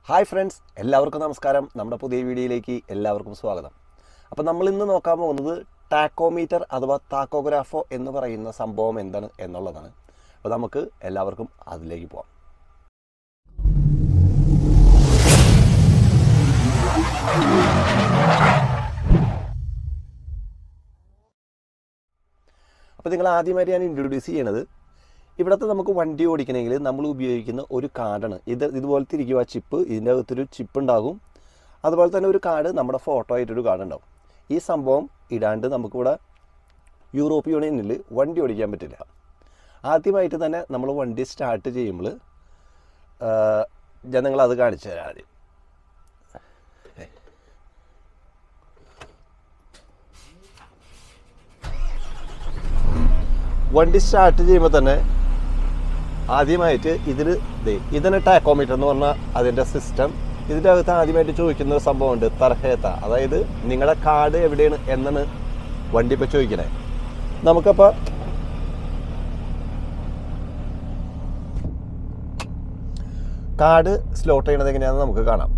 Hi friends എല്ലാവർക്കും നമസ്കാരം നമ്മുടെ പുതിയ വീഡിയോയിലേക്ക് എല്ലാവർക്കും സ്വാഗതം അപ്പോൾ നമ്മൾ ഇന്ന് നോക്കാൻ പോകുന്നത് ടാക്കോമീറ്റർ അഥവാ താക്കോഗ്രാഫോ എന്ന് പറയുന്ന സംഭവം എന്താണ് എന്നുള്ളതാണ് അപ്പോൾ നമുക്ക് എല്ലാവർക്കും അതിലേക്ക് പോവാം അപ്പോൾ നിങ്ങൾ ആദ്യമായിട്ട് ഞാൻ ഇൻട്രൊഡ്യൂസ് ചെയ്യണത് ഇവിടുത്തെ നമുക്ക് വണ്ടി ഓടിക്കണമെങ്കിൽ നമ്മൾ ഉപയോഗിക്കുന്ന ഒരു കാർഡാണ് ഇത് ഇതുപോലത്തെ ഇരിക്കുക ചിപ്പ് ഇതിൻ്റെ അകത്തൊരു ചിപ്പ് ഉണ്ടാകും അതുപോലെ തന്നെ ഒരു കാർഡ് നമ്മുടെ ഫോട്ടോ ആയിട്ടൊരു കാർഡ് ഉണ്ടാവും ഈ സംഭവം ഇടാണ്ട് നമുക്കിവിടെ യൂറോപ്പ് യൂണിയനിൽ വണ്ടി ഓടിക്കാൻ പറ്റില്ല ആദ്യമായിട്ട് തന്നെ നമ്മൾ വണ്ടി സ്റ്റാർട്ട് ചെയ്യുമ്പോൾ ഞാൻ നിങ്ങളത് കാണിച്ചു തരാം ആദ്യം വണ്ടി സ്റ്റാർട്ട് ചെയ്യുമ്പോൾ തന്നെ ആദ്യമായിട്ട് ഇതിൽ ദേ ഇതിന് ടാക്കോമീറ്റർ എന്ന് പറഞ്ഞാൽ അതിൻ്റെ സിസ്റ്റം ഇതിൻ്റെ അകത്ത് ആദ്യമായിട്ട് ചോദിക്കുന്ന ഒരു സംഭവമുണ്ട് തർഹേത്ത അതായത് നിങ്ങളുടെ കാർഡ് എവിടെയാണ് എന്നാണ് വണ്ടി ഇപ്പോൾ ചോദിക്കണേ നമുക്കപ്പോൾ കാർഡ് സ്ലോട്ട് ചെയ്യണത് എങ്ങനെയാണെന്ന് നമുക്ക് കാണാം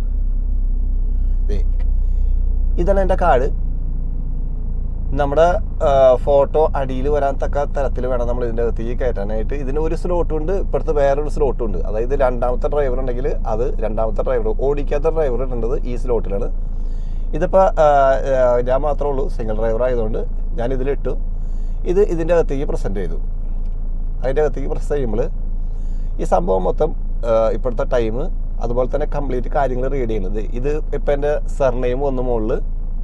ദേ ഇതാണ് എൻ്റെ കാർഡ് നമ്മുടെ ഫോട്ടോ അടിയിൽ വരാൻ തക്ക തരത്തിൽ വേണം നമ്മൾ ഇതിൻ്റെ അകത്തേക്ക് കയറ്റാനായിട്ട് ഇതിന് ഒരു സ്ലോട്ടും ഉണ്ട് ഇപ്പോഴത്തെ വേറൊരു സ്ലോട്ടും ഉണ്ട് അതായത് രണ്ടാമത്തെ ഡ്രൈവർ ഉണ്ടെങ്കിൽ അത് രണ്ടാമത്തെ ഡ്രൈവർ ഓടിക്കാത്ത ഡ്രൈവർ ഇടേണ്ടത് ഈ സ്ലോട്ടിലാണ് ഇതിപ്പോൾ ഞാൻ മാത്രമേ ഉള്ളൂ സിംഗിൾ ഡ്രൈവർ ആയതുകൊണ്ട് ഞാൻ ഇതിലിട്ടു ഇത് ഇതിൻ്റെ അകത്തേക്ക് പ്രസൻറ്റ് ചെയ്തു അതിൻ്റെ അകത്തേക്ക് പ്രസ് ചെയ്യുമ്പോൾ ഈ സംഭവം മൊത്തം ഇപ്പോഴത്തെ ടൈം അതുപോലെ തന്നെ കംപ്ലീറ്റ് കാര്യങ്ങൾ റീഡ് ചെയ്യുന്നത് ഇത് ഇപ്പം എൻ്റെ സർനെയിം വന്ന മുകളിൽ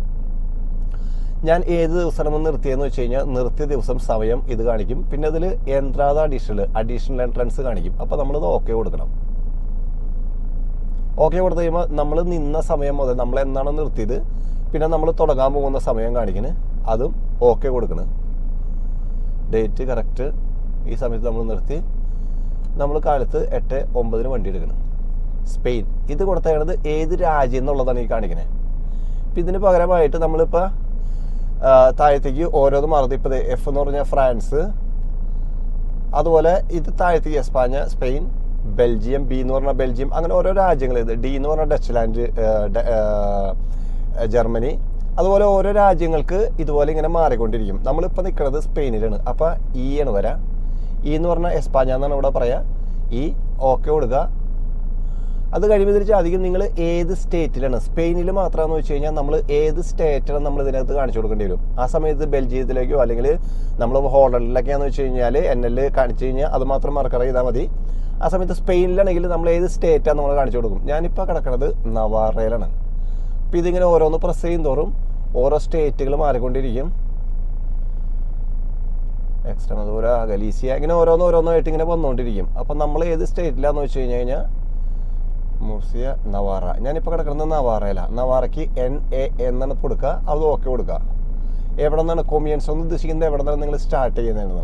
ഞാൻ ഏത് ദിവസമാണ് നിർത്തിയെന്ന് വെച്ച് കഴിഞ്ഞാൽ നിർത്തിയ ദിവസം സമയം ഇത് കാണിക്കും പിന്നെ അതിൽ എൻട്രാത അഡീഷണൽ അഡീഷണൽ എൻട്രൻസ് കാണിക്കും അപ്പോൾ നമ്മളത് ഓക്കെ കൊടുക്കണം ഓക്കെ കൊടുത്തു കഴിയുമ്പോൾ നമ്മൾ നിന്ന സമയം മുതൽ നമ്മൾ എന്നാണ് നിർത്തിയത് പിന്നെ നമ്മൾ തുടങ്ങാൻ പോകുന്ന സമയം കാണിക്കണ് അതും ഓക്കെ കൊടുക്കണം ഡേറ്റ് കറക്റ്റ് ഈ സമയത്ത് നമ്മൾ നിർത്തി നമ്മൾ കാലത്ത് എട്ട് ഒമ്പതിന് വണ്ടി എടുക്കണം സ്പെയിൻ ഇത് കൊടുത്തേക്കണത് ഏത് രാജ്യം എന്നുള്ളതാണ് ഈ കാണിക്കുന്നത് ഇപ്പം ഇതിന് പകരമായിട്ട് നമ്മളിപ്പോൾ താഴത്തേക്ക് ഓരോന്ന് മാറുന്നത് ഇപ്പോൾ എഫ് എന്ന് പറഞ്ഞാൽ ഫ്രാൻസ് അതുപോലെ ഇത് താഴത്തേക്ക് എസ്പാഞ്ഞ സ്പെയിൻ ബെൽജിയം ബി എന്ന് പറഞ്ഞാൽ ബെൽജിയം അങ്ങനെ ഓരോ രാജ്യങ്ങൾ ഇത് ഡി എന്ന് പറഞ്ഞാൽ ഡച്ച്ലാൻഡ് ജർമ്മനി അതുപോലെ ഓരോ രാജ്യങ്ങൾക്ക് ഇതുപോലെ ഇങ്ങനെ മാറിക്കൊണ്ടിരിക്കും നമ്മളിപ്പോൾ നിൽക്കുന്നത് സ്പെയിനിലാണ് അപ്പോൾ ഇ ആണ് വരാ ഇ എന്ന് പറഞ്ഞാൽ എസ്പാഞ്ഞ എന്നാണ് ഇവിടെ പറയുക ഈ ഓക്കെ കൊടുക്കുക അത് കഴിയുമ്പോൾ തിരിച്ച് അധികം നിങ്ങൾ ഏത് സ്റ്റേറ്റിലാണ് സ്പെയിനിൽ മാത്രമാണെന്ന് വെച്ച് കഴിഞ്ഞാൽ നമ്മൾ ഏത് സ്റ്റേറ്റിലാണ് നമ്മൾ ഇതിനകത്ത് കാണിച്ചു കൊടുക്കേണ്ടി വരും ആ സമയത്ത് ബെൽജിയത്തിലേക്കോ അല്ലെങ്കിൽ നമ്മൾ ഹോളണ്ടിലൊക്കെയാണെന്ന് വെച്ച് കഴിഞ്ഞാൽ എൻ എൽ കാണിച്ചു കഴിഞ്ഞാൽ അത് മാത്രം മറക്കറ ചെയ്താൽ മതി ആ സമയത്ത് സ്പെയിനിലാണെങ്കിൽ നമ്മൾ ഏത് സ്റ്റേറ്റാണ് നമ്മൾ കാണിച്ചു കൊടുക്കും ഞാനിപ്പോൾ കിടക്കുന്നത് നവാറയിലാണ് അപ്പോൾ ഇതിങ്ങനെ ഓരോന്ന് പ്രസ് ചെയ്യും തോറും ഓരോ സ്റ്റേറ്റുകൾ മാറിക്കൊണ്ടിരിക്കും എക്സ്ട്രമദൂര ഗലീസിയ ഇങ്ങനെ ഓരോന്ന് ഓരോന്നായിട്ട് ഇങ്ങനെ വന്നുകൊണ്ടിരിക്കും അപ്പം നമ്മൾ ഏത് സ്റ്റേറ്റിലാണെന്ന് വെച്ച് കഴിഞ്ഞ് കഴിഞ്ഞാൽ മൂർസിയ നവാറ ഞാനിപ്പോൾ കിടക്കുന്നത് നവാറയിലാണ് നവാറയ്ക്ക് എൻ എ എന്നാണ് കൊടുക്കുക അത് ഓക്കെ കൊടുക്കുക എവിടെ നിന്നാണ് കൊമിയൻസ് എന്ന് ഉദ്ദേശിക്കുന്നത് എവിടെ നിന്നാണ് നിങ്ങൾ സ്റ്റാർട്ട് ചെയ്യുന്നതെന്ന്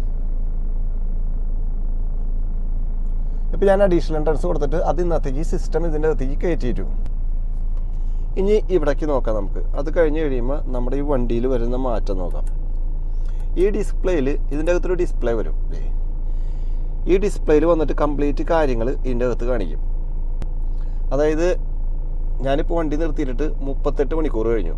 ഇപ്പം ഞാൻ അഡീഷണൽ എൻട്രൻസ് കൊടുത്തിട്ട് അത് ഇന്നത്തേക്ക് സിസ്റ്റം ഇതിൻ്റെ അകത്തേക്ക് കയറ്റിയിട്ടു ഇനി ഇവിടേക്ക് നോക്കാം നമുക്ക് അത് കഴിഞ്ഞ് കഴിയുമ്പോൾ നമ്മുടെ ഈ വണ്ടിയിൽ വരുന്ന മാറ്റം നോക്കാം ഈ ഡിസ്പ്ലേയിൽ ഇതിൻ്റെ അകത്തൊരു ഡിസ്പ്ലേ വരും ഈ ഡിസ്പ്ലേയിൽ വന്നിട്ട് കംപ്ലീറ്റ് കാര്യങ്ങൾ ഇതിൻ്റെ അകത്ത് കാണിക്കും അതായത് ഞാനിപ്പോൾ വണ്ടി നിർത്തിയിട്ടിട്ട് മുപ്പത്തെട്ട് മണിക്കൂർ കഴിഞ്ഞു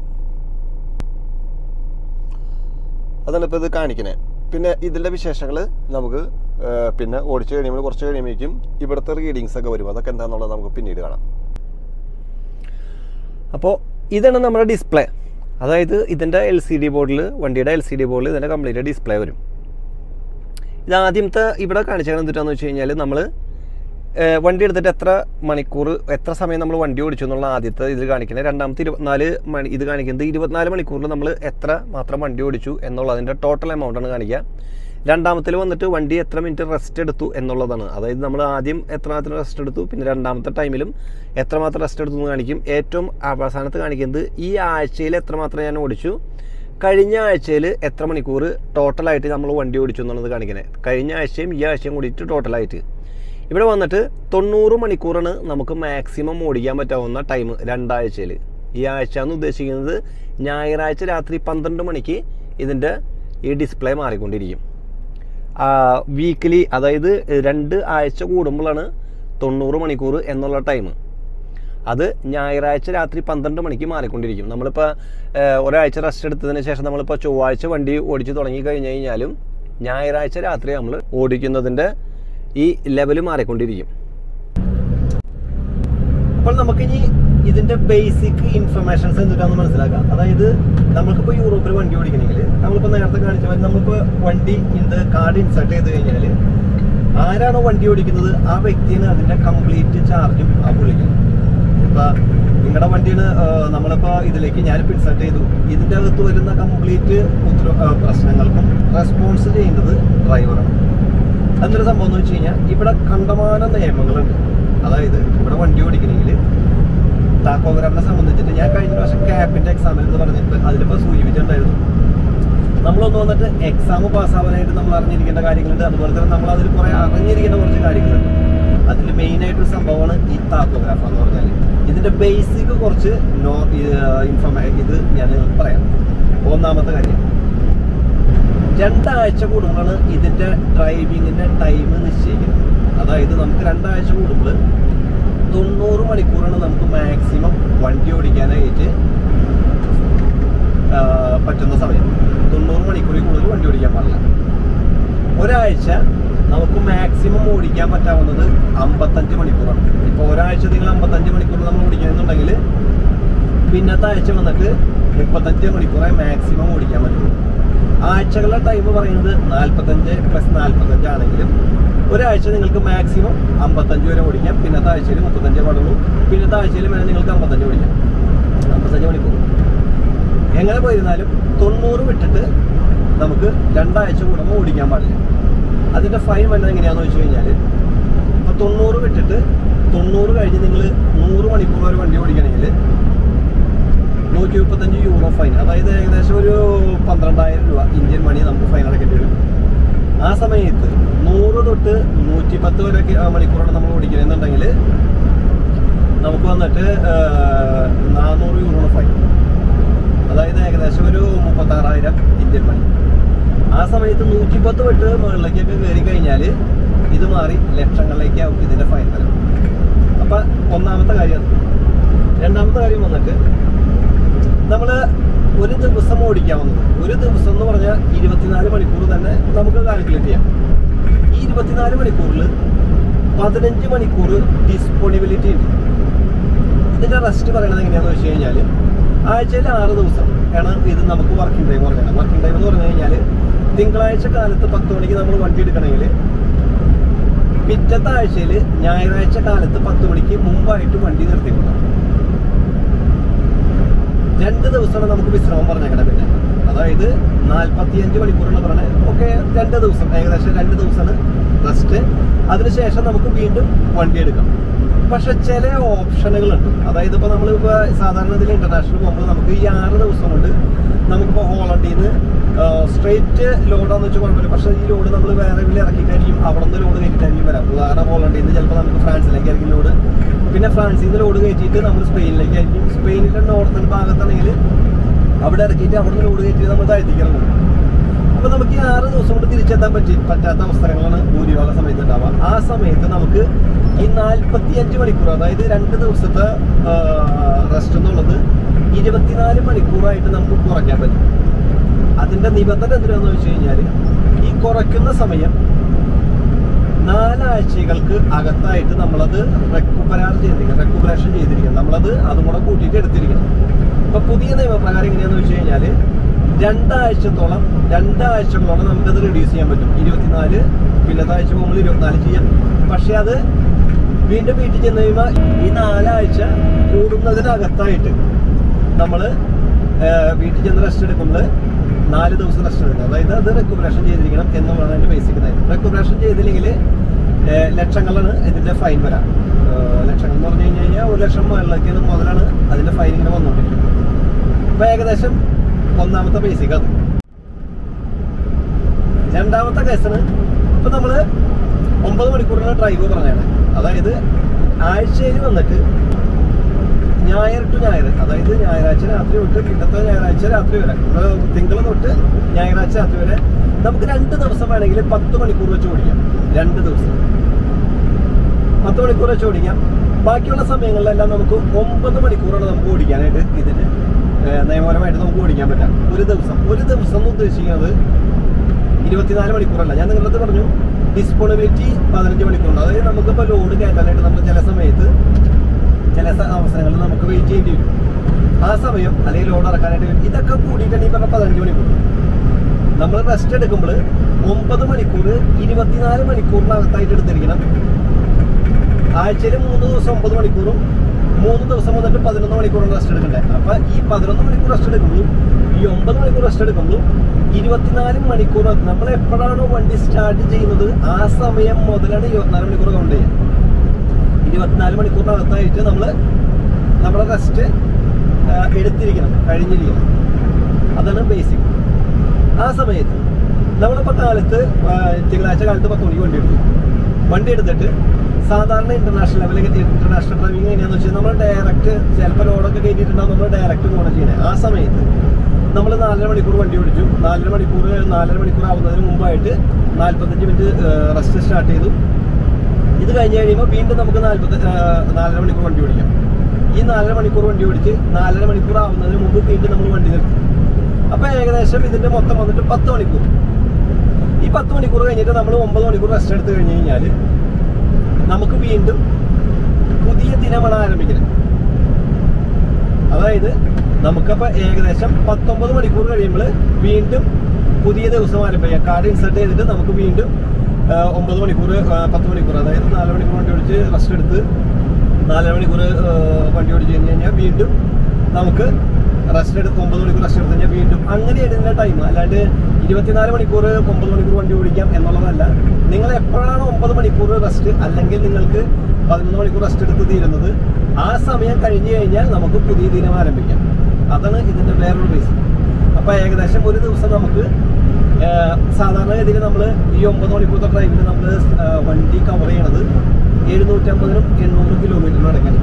അതാണ് ഇപ്പോൾ ഇത് കാണിക്കണേ പിന്നെ ഇതിൻ്റെ വിശേഷങ്ങൾ നമുക്ക് പിന്നെ ഓടിച്ചു കഴിയുമ്പോൾ കുറച്ച് കഴിയുമ്പോഴേക്കും ഇവിടുത്തെ റീഡിങ്സ് ഒക്കെ വരും അതൊക്കെ എന്താണെന്നുള്ളത് നമുക്ക് പിന്നീട് കാണാം അപ്പോൾ ഇതാണ് നമ്മുടെ ഡിസ്പ്ലേ അതായത് ഇതിൻ്റെ എൽ സി ഡി ബോർഡിൽ വണ്ടിയുടെ എൽ സി ഡി ബോർഡിൽ ഇതിൻ്റെ കംപ്ലീറ്റ് ഡിസ്പ്ലേ വരും ഇത് ആദ്യത്തെ ഇവിടെ കാണിച്ചത് എന്തിട്ടാന്ന് വെച്ച് കഴിഞ്ഞാൽ നമ്മൾ വണ്ടി എടുത്തിട്ട് എത്ര മണിക്കൂർ എത്ര സമയം നമ്മൾ വണ്ടി ഓടിച്ചു എന്നുള്ള ആദ്യത്തെ ഇത് കാണിക്കുന്നത് രണ്ടാമത്തെ ഇരുപത്തിനാല് മണി ഇത് കാണിക്കുന്നത് ഇരുപത്തിനാല് മണിക്കൂറിൽ നമ്മൾ എത്ര മാത്രം വണ്ടി ഓടിച്ചു എന്നുള്ളതിൻ്റെ ടോട്ടൽ എമൗണ്ടാണ് കാണിക്കുക രണ്ടാമത്തിൽ വന്നിട്ട് വണ്ടി എത്ര മിനിറ്റ് റെസ്റ്റ് എടുത്തു എന്നുള്ളതാണ് അതായത് നമ്മൾ ആദ്യം എത്രമാത്രം റെസ്റ്റ് എടുത്തു പിന്നെ രണ്ടാമത്തെ ടൈമിലും എത്രമാത്രം റെസ്റ്റ് എടുത്തു എന്ന് കാണിക്കും ഏറ്റവും അവസാനത്ത് കാണിക്കുന്നത് ഈ ആഴ്ചയിൽ എത്രമാത്രം ഞാൻ ഓടിച്ചു കഴിഞ്ഞ ആഴ്ചയിൽ എത്ര മണിക്കൂർ ടോട്ടലായിട്ട് നമ്മൾ വണ്ടി ഓടിച്ചു എന്നുള്ളത് കാണിക്കുന്നത് കഴിഞ്ഞ ആഴ്ചയും ഈ ആഴ്ചയും കൂടിയിട്ട് ടോട്ടലായിട്ട് ഇവിടെ വന്നിട്ട് തൊണ്ണൂറ് മണിക്കൂറാണ് നമുക്ക് മാക്സിമം ഓടിക്കാൻ പറ്റാവുന്ന ടൈം രണ്ടാഴ്ചയിൽ ഈ ആഴ്ച എന്ന് ഉദ്ദേശിക്കുന്നത് ഞായറാഴ്ച രാത്രി പന്ത്രണ്ട് മണിക്ക് ഇതിൻ്റെ ഈ ഡിസ്പ്ലേ മാറിക്കൊണ്ടിരിക്കും വീക്കിലി അതായത് രണ്ട് ആഴ്ച കൂടുമ്പോഴാണ് തൊണ്ണൂറ് മണിക്കൂർ എന്നുള്ള ടൈം അത് ഞായറാഴ്ച രാത്രി പന്ത്രണ്ട് മണിക്ക് മാറിക്കൊണ്ടിരിക്കും നമ്മളിപ്പോൾ ഏഹ്, ഒരാഴ്ച റെസ്റ്റ് എടുത്തതിന് ശേഷം നമ്മളിപ്പോൾ ചൊവ്വാഴ്ച വണ്ടി ഓടിച്ച് തുടങ്ങി കഴിഞ്ഞ് കഴിഞ്ഞാലും ഞായറാഴ്ച രാത്രി നമ്മൾ ഓടിക്കുന്നതിൻ്റെ ഈ ലെവൽ മാറിക്കൊണ്ടിരിക്കും അപ്പോൾ നമുക്കിനി ഇതിന്റെ ബേസിക് ഇൻഫർമേഷൻസ് എന്തിട്ടാന്ന് മനസ്സിലാക്കാം അതായത് നമുക്കിപ്പോൾ യൂറോപ്പിൽ വണ്ടി ഓടിക്കണമെങ്കിൽ നമ്മളിപ്പോൾ നേരത്തെ കാണിച്ച പോലെ നമ്മളിപ്പോൾ വണ്ടി ഇത് കാർഡ് ഇൻസേർട്ട് ചെയ്ത് കഴിഞ്ഞാൽ ആരാണോ വണ്ടി ഓടിക്കുന്നത് ആ വ്യക്തിയാണ് അതിന്റെ കംപ്ലീറ്റ് ചാർജും ആ പുള്ളിക്കുന്നത് ഇപ്പൊ നിങ്ങളുടെ വണ്ടിയാണ് നമ്മളിപ്പോ ഇതിലേക്ക് ഞാനിപ്പോൾ ഇൻസേർട്ട് ചെയ്തു ഇതിന്റെ അകത്ത് വരുന്ന കംപ്ലീറ്റ് ഉത്തര ആ, പ്രശ്നങ്ങൾക്കും റെസ്പോൺസ് ചെയ്യുന്നത് ഡ്രൈവറാണ് അതൊരു സംഭവം എന്ന് വെച്ച് കഴിഞ്ഞാൽ ഇവിടെ കണ്ടമാന നിയമങ്ങളുണ്ട് അതായത് ഇവിടെ വണ്ടി ഓടിക്കണമെങ്കിൽ താക്കോഗ്രാഫിനെ സംബന്ധിച്ചിട്ട് ഞാൻ കഴിഞ്ഞ പ്രാവശ്യം ക്യാപ്പിന്റെ എക്സാമിൽ എന്ന് പറഞ്ഞിട്ട് അതിലിപ്പോൾ സൂചിപ്പിച്ചിട്ടുണ്ടായിരുന്നു നമ്മളൊന്ന് വന്നിട്ട് എക്സാം പാസ്സാവാനായിട്ട് നമ്മൾ അറിഞ്ഞിരിക്കേണ്ട കാര്യങ്ങളുണ്ട് അതുപോലെ തന്നെ നമ്മൾ അതിൽ കുറെ അറിഞ്ഞിരിക്കേണ്ട കുറച്ച് കാര്യങ്ങളുണ്ട് അതിൽ മെയിൻ ആയിട്ടൊരു സംഭവമാണ് ഈ താക്കോഗ്രാഫ് എന്ന് പറഞ്ഞാൽ ഇതിന്റെ ബേസിക് കുറച്ച് നോ ഇൻഫർമേ ഇത് ഞാൻ നിങ്ങൾക്ക് പറയാം ഒന്നാമത്തെ കാര്യം രണ്ടാഴ്ച കൂടുമ്പോഴാണ് ഇതിന്റെ ഡ്രൈവിങ്ങിന്റെ ടൈം നിശ്ചയിക്കുന്നത് അതായത് നമുക്ക് രണ്ടാഴ്ച കൂടുമ്പോൾ തൊണ്ണൂറ് മണിക്കൂറാണ് നമുക്ക് മാക്സിമം വണ്ടി ഓടിക്കാനായിട്ട് ആ, പറ്റുന്ന സമയം തൊണ്ണൂറ് മണിക്കൂറിൽ കൂടുതൽ വണ്ടി ഓടിക്കാൻ പാടില്ല ഒരാഴ്ച നമുക്ക് മാക്സിമം ഓടിക്കാൻ പറ്റാവുന്നത് അമ്പത്തഞ്ച് മണിക്കൂറാണ് ഇപ്പോൾ ഒരാഴ്ച നിങ്ങൾ അമ്പത്തഞ്ച് മണിക്കൂർ നമ്മൾ ഓടിക്കുന്നുണ്ടെങ്കിൽ പിന്നത്തെ ആഴ്ച വന്നിട്ട് മുപ്പത്തഞ്ച് മണിക്കൂറേ മാക്സിമം ഓടിക്കാൻ പറ്റുള്ളൂ ആഴ്ചകളുടെ ടൈം പറയുന്നത് നാൽപ്പത്തഞ്ച് പ്ലസ് നാൽപ്പത്തഞ്ച് ആണെങ്കിലും ഒരാഴ്ച നിങ്ങൾക്ക് മാക്സിമം അമ്പത്തഞ്ച് വരെ ഓടിക്കാം പിന്നത്തെ ആഴ്ചയിൽ മുപ്പത്തഞ്ചേ പാടുള്ളൂ പിന്നത്തെ ആഴ്ചയിൽ വേണേൽ നിങ്ങൾക്ക് അമ്പത്തഞ്ച് ഓടിക്കാം അമ്പത്തഞ്ച് മണിക്കൂർ എങ്ങനെ പോയിരുന്നാലും തൊണ്ണൂറ് വിട്ടിട്ട് നമുക്ക് രണ്ടാഴ്ച കൂടുമ്പോൾ ഓടിക്കാൻ പാടില്ല അതിന്റെ ഫൈൻ വരുന്നത് എങ്ങനെയാണെന്ന് വെച്ച് കഴിഞ്ഞാൽ ഇപ്പൊ തൊണ്ണൂറ് വിട്ടിട്ട് തൊണ്ണൂറ് കഴിഞ്ഞ് നിങ്ങൾ നൂറ് മണിക്കൂർ വരെ വണ്ടി ഓടിക്കണമെങ്കിൽ നൂറ്റി മുപ്പത്തഞ്ച് യൂറോ ഫൈൻ അതായത് ഏകദേശം ഒരു പന്ത്രണ്ടായിരം രൂപ ഇന്ത്യൻ മണി നമുക്ക് ഫൈൻ അടക്കേണ്ടി വരും ആ സമയത്ത് നൂറ് തൊട്ട് നൂറ്റി പത്ത് വരെ മണിക്കൂറാണ് നമ്മൾ ഓടിക്കണമെന്നുണ്ടെങ്കിൽ നമുക്ക് വന്നിട്ട് നാനൂറ് യൂറോ ഫൈൻ അതായത് ഏകദേശം ഒരു മുപ്പത്താറായിരം ഇന്ത്യൻ മണി ആ സമയത്ത് നൂറ്റിപ്പത്ത് തൊട്ട് മുകളിലേക്കൊക്കെ കയറി കഴിഞ്ഞാൽ ഇത് മാറി ലക്ഷങ്ങളിലേക്കാവും ഇതിന്റെ ഫൈൻ വരും അപ്പൊ ഒന്നാമത്തെ കാര്യം അത്. രണ്ടാമത്തെ കാര്യം വന്നിട്ട് നമ്മള് ഒരു ദിവസം ഓടിക്കാവുന്നത് ഒരു ദിവസം എന്ന് പറഞ്ഞാൽ ഇരുപത്തിനാല് മണിക്കൂർ തന്നെ നമുക്ക് കാൽക്കുലേറ്റ് ചെയ്യാം ഈ ഇരുപത്തിനാല് മണിക്കൂറിൽ പതിനഞ്ച് മണിക്കൂർ ഡിസ്പോണിബിലിറ്റി ഉണ്ട് ഇതിന്റെ റെസ്റ്റ് പറയണത് എങ്ങനെയാണെന്ന് വെച്ച് കഴിഞ്ഞാൽ ആഴ്ചയിൽ ആറ് ദിവസം ആണ് ഇത് നമുക്ക് വർക്കിംഗ് ടൈം പറയുന്നത് വർക്കിംഗ് ടൈം എന്ന് പറഞ്ഞു കഴിഞ്ഞാൽ തിങ്കളാഴ്ച കാലത്ത് പത്ത് മണിക്ക് നമ്മൾ വണ്ടി എടുക്കണമെങ്കിൽ പിറ്റത്തെ ആഴ്ചയിൽ ഞായറാഴ്ച കാലത്ത് പത്ത് മണിക്ക് മുമ്പായിട്ട് വണ്ടി നിർത്തിക്കൊള്ളാം രണ്ട് ദിവസമാണ് നമുക്ക് വിശ്രമം പറഞ്ഞേക്കണേ പിന്നെ അതായത് നാൽപ്പത്തിയഞ്ച് മണിക്കൂറാണ് പറഞ്ഞത് ഓക്കെ രണ്ട് ദിവസം ഏകദേശം രണ്ട് ദിവസമാണ് റെസ്റ്റ് അതിനുശേഷം നമുക്ക് വീണ്ടും വണ്ടി എടുക്കാം പക്ഷെ ചില ഓപ്ഷനുകളുണ്ട് അതായത് ഇപ്പോൾ നമ്മളിപ്പോൾ സാധാരണ ഇതിൽ ഇന്റർനാഷണൽ പോകുമ്പോൾ നമുക്ക് ഈ ആറ് ദിവസം കൊണ്ട് നമുക്കിപ്പോൾ ഹോളണ്ടിൽ നിന്ന് സ്ട്രേറ്റ് ലോഡാന്ന് വെച്ചാൽ കുഴപ്പമില്ല പക്ഷേ ഈ ലോഡ് നമ്മൾ വേറെ എവിടെ ഇറക്കിയിട്ടായിരിക്കും അവിടെ നിന്ന് ലോഡ് കയറ്റിയിട്ടായിരിക്കും വരാം ഉദാഹരണം ഹോളണ്ടിൽ നിന്ന് ചിലപ്പോൾ നമുക്ക് ഫ്രാൻസിലേക്കായിരിക്കും ലോഡ് പിന്നെ ഫ്രാൻസിൽ നിന്ന് ലോഡ് കയറ്റിയിട്ട് നമ്മൾ സ്പെയിനിലേക്കായിരിക്കും സ്പെയിനിലെ നോർത്തൺ ഭാഗത്താണെങ്കിൽ അവിടെ ഇറക്കിയിട്ട് അവിടെ നിന്ന് ലോഡ് കയറ്റി നമ്മൾ താഴ്ത്തിക്കണം അപ്പൊ നമുക്ക് ഈ ആറ് ദിവസം കൊണ്ട് തിരിച്ചെത്താൻ പറ്റി പറ്റാത്ത അവസരങ്ങളാണ് ഭൂരിഭാഗം സമയത്ത് ഉണ്ടാവുക ആ സമയത്ത് നമുക്ക് ഈ നാൽപ്പത്തി അഞ്ച് മണിക്കൂർ അതായത് രണ്ട് ദിവസത്തെ റെസ്റ്റ് എന്നുള്ളത് ഇരുപത്തിനാല് മണിക്കൂറായിട്ട് നമുക്ക് കുറയ്ക്കാൻ പറ്റും അതിന്റെ നിബന്ധന എന്തിനാന്ന് വെച്ച് കഴിഞ്ഞാൽ ഈ കുറയ്ക്കുന്ന സമയം നാലാഴ്ചകൾക്ക് അകത്തായിട്ട് നമ്മളത് റെക്കുപരാർ ചെയ്തിരിക്കണം റെക്കുപറേഷൻ ചെയ്തിരിക്കണം നമ്മളത് അതും കൂടെ കൂട്ടിയിട്ട് എടുത്തിരിക്കണം ഇപ്പൊ പുതിയ നിയമപ്രകാരം എങ്ങനെയാന്ന് വെച്ച് കഴിഞ്ഞാല് രണ്ടാഴ്ചത്തോളം രണ്ടാഴ്ചകളോളം നമുക്കത് റെഡ്യൂസ് ചെയ്യാൻ പറ്റും ഇരുപത്തിനാല് പിന്നത്തെ ആഴ്ച പോകുമ്പോൾ ഇരുപത്തിനാല് ചെയ്യാം പക്ഷെ അത് വീണ്ടും വീട്ടിൽ ചെന്ന് കഴിയുമ്പോൾ ഈ നാലാഴ്ച കൂടുന്നതിനകത്തായിട്ട് നമ്മള് ഏഹ്, വീട്ടിൽ ചെന്ന് റെസ്റ്റ് എടുക്കുമ്പോൾ നാല് ദിവസം റെസ്റ്റ് എടുക്കണം അതായത് അത് റെക്കുപറേഷൻ ചെയ്തിരിക്കണം എന്നുള്ളതാണ് അതിന്റെ ബേസിക് കാര്യം റെക്കുപറേഷൻ ചെയ്തില്ലെങ്കിൽ ഏഹ്, ലക്ഷങ്ങളാണ് ഇതിന്റെ ഫൈൻ വരാം ഏഹ്, ലക്ഷങ്ങൾ എന്ന് പറഞ്ഞു കഴിഞ്ഞ് കഴിഞ്ഞാൽ ഒരു ലക്ഷം മുകളിലേക്ക് മുതലാണ് അതിന്റെ ഫൈൻ ഇങ്ങനെ വന്നുകൊണ്ടിരിക്കുന്നത് അപ്പൊ ഏകദേശം ഒന്നാമത്തെ ബേസിക് അത് രണ്ടാമത്തെ കേസിന് ഇപ്പൊ നമ്മള് ഒമ്പത് മണിക്കൂറിന് ഡ്രൈവ് പറഞ്ഞാണ് അതായത് ആഴ്ചയിൽ വന്നിട്ട് ഞായർ ടു ഞായർ അതായത് ഞായറാഴ്ച രാത്രി തൊട്ട് പിന്നത്തെ ഞായറാഴ്ച രാത്രി വരെ നമ്മള് തിങ്കൾ തൊട്ട് ഞായറാഴ്ച രാത്രി വരെ നമുക്ക് രണ്ട് ദിവസം വേണമെങ്കിൽ പത്ത് മണിക്കൂർ വെച്ച് ഓടിക്കാം രണ്ട് ദിവസം പത്ത് മണിക്കൂർ വെച്ച് ഓടിക്കാം ബാക്കിയുള്ള സമയങ്ങളിലെല്ലാം നമുക്ക് ഒമ്പത് മണിക്കൂറാണ് നമുക്ക് ഓടിക്കാനായിട്ട് ഇതിന് ഏഹ്, നിയമപരമായിട്ട് നമുക്ക് ഓടിക്കാൻ പറ്റാം ഒരു ദിവസം ഒരു ദിവസം എന്ന് ഉദ്ദേശിക്കുന്നത് ഇരുപത്തിനാല് മണിക്കൂറല്ല ഞാൻ നിങ്ങളുടെ പറഞ്ഞു ഡിസ്പോണിബിലിറ്റി പതിനഞ്ച് മണിക്കൂറുണ്ട് അതായത് നമുക്കിപ്പോൾ ലോഡ് കയറ്റാനായിട്ട് നമ്മൾ ചില സമയത്ത് ചില സ- അവസരങ്ങളിൽ നമുക്ക് വെയിറ്റ് ചെയ്യേണ്ടി വരും ആ സമയം അല്ലെങ്കിൽ ലോഡ് ഇറക്കാനായിട്ട് വരും ഇതൊക്കെ കൂടിയിട്ടാണ് ഈ പറഞ്ഞ പതിനഞ്ച് മണിക്കൂർ നമ്മൾ റെസ്റ്റ് എടുക്കുമ്പോൾ ഒമ്പത് മണിക്കൂർ ഇരുപത്തിനാല് മണിക്കൂറിനകത്തായിട്ട് എടുത്തിരിക്കണം ആഴ്ചയിൽ മൂന്ന് ദിവസം ഒമ്പത് മണിക്കൂറും മൂന്ന് ദിവസം വന്നിട്ട് പതിനൊന്ന് മണിക്കൂറും റെസ്റ്റ് എടുക്കണ്ടേ അപ്പൊ ഈ പതിനൊന്ന് മണിക്കൂർ റെസ്റ്റ് എടുക്കുമ്പോഴും ഈ ഒമ്പത് മണിക്കൂർ റെസ്റ്റ് എടുക്കുമ്പോഴും ഇരുപത്തിനാല് മണിക്കൂർ നമ്മൾ എപ്പോഴാണോ വണ്ടി സ്റ്റാർട്ട് ചെയ്യുന്നത് ആ സമയം മുതലാണ് ഇരുപത്തിനാല് മണിക്കൂർ കൗണ്ട് ചെയ്യുക ഇരുപത്തിനാല് മണിക്കൂറിനകത്തായിട്ട് നമ്മൾ നമ്മുടെ റെസ്റ്റ് എടുത്തിരിക്കണം കഴിഞ്ഞിരിക്കണം അതാണ് ബേസിക് ആ സമയത്ത് നമ്മളിപ്പോൾ കാലത്ത് ആ, തിങ്കളാഴ്ച കാലത്ത് പത്ത് മണിക്ക് വണ്ടി എടുത്തു വണ്ടി എടുത്തിട്ട് സാധാരണ ഇന്റർനാഷണൽ ലെവലിൽ ഇന്റർനാഷണൽ ഡ്രൈവിംഗ് എങ്ങനെയാണെന്ന് വെച്ചാൽ നമ്മൾ ഡയറക്റ്റ് ചിലപ്പോൾ ലോഡൊക്കെ കയറ്റിയിട്ടുണ്ടാവും നമ്മൾ ഡയറക്റ്റ് പോകണം ചെയ്യണേ ആ സമയത്ത് നമ്മൾ നാലര മണിക്കൂർ വണ്ടി ഓടിച്ചു നാലര മണിക്കൂർ നാലര മണിക്കൂർ ആവുന്നതിന് മുമ്പായിട്ട് നാൽപ്പത്തഞ്ച് മിനിറ്റ് റെസ്റ്റ് സ്റ്റാർട്ട് ചെയ്തു ഇത് കഴിഞ്ഞ് കഴിയുമ്പോൾ വീണ്ടും നമുക്ക് നാൽപ്പത്തി നാലര മണിക്കൂർ വണ്ടി ഓടിക്കാം ഈ നാലര മണിക്കൂർ വണ്ടി ഓടിച്ച് നാലര മണിക്കൂർ ആവുന്നതിന് മുമ്പ് വീണ്ടും നമ്മൾ വണ്ടി നിർത്തി അപ്പൊ ഏകദേശം ഇതിന്റെ മൊത്തം വന്നിട്ട് പത്ത് മണിക്കൂർ ഈ പത്ത് മണിക്കൂർ കഴിഞ്ഞിട്ട് നമ്മൾ ഒമ്പത് മണിക്കൂർ റെസ്റ്റ് എടുത്തു കഴിഞ്ഞ് കഴിഞ്ഞാൽ നമുക്ക് വീണ്ടും പുതിയ ദിനമാണ് ആരംഭിക്കുന്നത് അതായത് നമുക്കപ്പോൾ ഏകദേശം പത്തൊമ്പത് മണിക്കൂർ കഴിയുമ്പോൾ വീണ്ടും പുതിയ ദിവസം ആരംഭിക്കാം കാർഡ് ഇൻസേർട്ട് ചെയ്തിട്ട് നമുക്ക് വീണ്ടും ആ, ഒമ്പത് മണിക്കൂർ ആ, പത്ത് മണിക്കൂർ അതായത് നാല് മണിക്കൂർ വണ്ടി ഓടിച്ച് റെസ്റ്റ് എടുത്ത് നാലര മണിക്കൂർ ആ, വണ്ടി ഓടിച്ച് കഴിഞ്ഞ് കഴിഞ്ഞാൽ വീണ്ടും നമുക്ക് റെസ്റ്റ് എടുത്ത് ഒമ്പത് മണിക്കൂർ റെസ്റ്റ് എടുത്ത് കഴിഞ്ഞാൽ വീണ്ടും അങ്ങനെയാണ് ഇതിന്റെ ടൈം അല്ലാണ്ട് ഇരുപത്തിനാല് മണിക്കൂർ ഒമ്പത് മണിക്കൂർ വണ്ടി ഓടിക്കാം എന്നുള്ളതല്ല നിങ്ങൾ എപ്പോഴാണ് ഒമ്പത് മണിക്കൂർ റെസ്റ്റ് അല്ലെങ്കിൽ നിങ്ങൾക്ക് പതിനൊന്ന് മണിക്കൂർ റെസ്റ്റ് എടുത്ത് തീരുന്നത് ആ സമയം കഴിഞ്ഞു കഴിഞ്ഞാൽ നമുക്ക് പുതിയ ദിനം ആരംഭിക്കാം അതാണ് ഇതിന്റെ വേറൊരു റീസൺ അപ്പൊ ഏകദേശം ഒരു ദിവസം നമുക്ക് ആ, സാധാരണഗതിയിൽ നമ്മൾ ഈ ഒമ്പത് മണിക്കൂറത്തെ ഡ്രൈവിൽ നമ്മൾ വണ്ടി കവർ ചെയ്യണത് എഴുന്നൂറ്റമ്പതിനും എണ്ണൂറ് കിലോമീറ്ററിനും ഇടയ്ക്കാണ്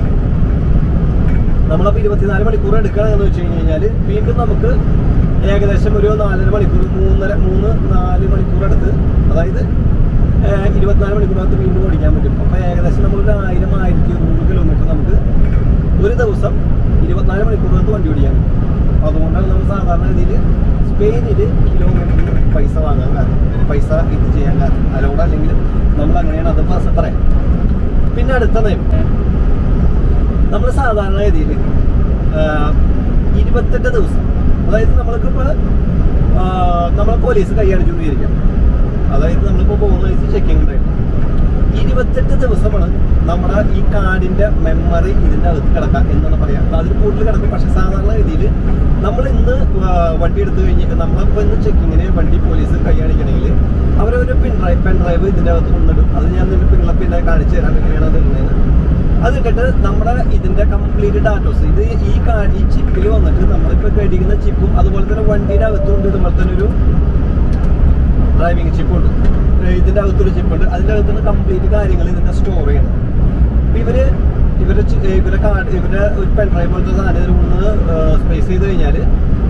നമ്മളപ്പോൾ ഇരുപത്തിനാല് മണിക്കൂർ എടുക്കുകയാണെന്ന് വെച്ച് കഴിഞ്ഞ് കഴിഞ്ഞാൽ വീണ്ടും നമുക്ക് ഏകദേശം ഒരു നാലര മണിക്കൂർ മൂന്നര മൂന്ന് നാല് മണിക്കൂർ എടുത്ത് അതായത് ഏഹ്, ഇരുപത്തിനാല് മണിക്കൂറിനകത്ത് വീണ്ടും ഓടിക്കാൻ പറ്റും അപ്പോൾ ഏകദേശം നമ്മളൊരു ആയിരം ആയിരത്തി ഇരുന്നൂറ് കിലോമീറ്റർ നമുക്ക് ഒരു ദിവസം ഇരുപത്തിനാല് മണിക്കൂറിനകത്ത് വണ്ടി ഓടിക്കാൻ പറ്റും അപ്പോൾ അതുകൊണ്ടാണ് നമ്മൾ സാധാരണ രീതിയിൽ സ്പെയിനിൽ കിലോമീറ്ററിന് പൈസ വാങ്ങാൻ കാരണം പൈസ ഇത് ചെയ്യാൻ കാരണം അലോഡ് അല്ലെങ്കിൽ നമ്മൾ അങ്ങനെയാണ് അത് പറ- പറയാം പിന്നെ അടുത്ത നയം നമ്മൾ സാധാരണ ഗതിയിൽ ഇരുപത്തെട്ട് ദിവസം അതായത് നമ്മൾക്കിപ്പോൾ നമ്മളെ പോലീസ് കൈയടിച്ചുകൊണ്ടിരിക്കാം അതായത് നമ്മളിപ്പോൾ പോകുന്ന വെച്ച് ചെക്കിംഗ് ടൈം ഇരുപത്തെട്ട് ദിവസമാണ് നമ്മുടെ ഈ കാർഡിന്റെ മെമ്മറി ഇതിന്റെ അകത്ത് കിടക്കാം എന്നാണ് പറയാം അതിൽ കൂടുതൽ കിടക്കും പക്ഷെ സാധാരണ രീതിയിൽ നമ്മൾ ഇന്ന് ആ, വണ്ടി എടുത്തു കഴിഞ്ഞ് നമ്മളിപ്പോൾ ഇന്ന് ചെക്കിങ്ങിന് വണ്ടി പോലീസ് കൈയടിക്കണമെങ്കിൽ അവരൊരു പിൻ ഡ്രൈവ് പെൻ ഡ്രൈവ് ഇതിന്റെ അകത്ത് കൊണ്ടിടും അത് ഞാൻ നിന്റെ പിള്ള പിന്നെ കാണിച്ചു തരാം എങ്ങനെയാണ് അത് ഇടുന്നതെന്ന് അത് ഇട്ടിട്ട് നമ്മുടെ ഇതിന്റെ കംപ്ലീറ്റ് ഡാറ്റോസ് ഇത് ഈ കാർഡ് ഈ ചിപ്പിൽ വന്നിട്ട് നമ്മളിപ്പോ കഴിക്കുന്ന ചിപ്പും അതുപോലെ തന്നെ വണ്ടിയുടെ അകത്തുകൊണ്ട് ഇതുപോലെ തന്നെ ഒരു ഡ്രൈവിംഗ് ചിപ്പുണ്ട് ഇതിന്റെ അകത്തൊരു ചിപ്പുണ്ട് അതിന്റെ അകത്തുള്ള കംപ്ലീറ്റ് കാര്യങ്ങൾ ഇതിന്റെ സ്റ്റോർ ചെയ്യണം അപ്പൊ ഇവര് ഇവരെ ചി- ഇവരെ കാർഡ് ഇവരെ ഒരു പെൻ ഡ്രൈവ് പോലത്തെ സാധനം ഇതിൽ ഒന്ന് സ്പേസ് ചെയ്ത് കഴിഞ്ഞാല്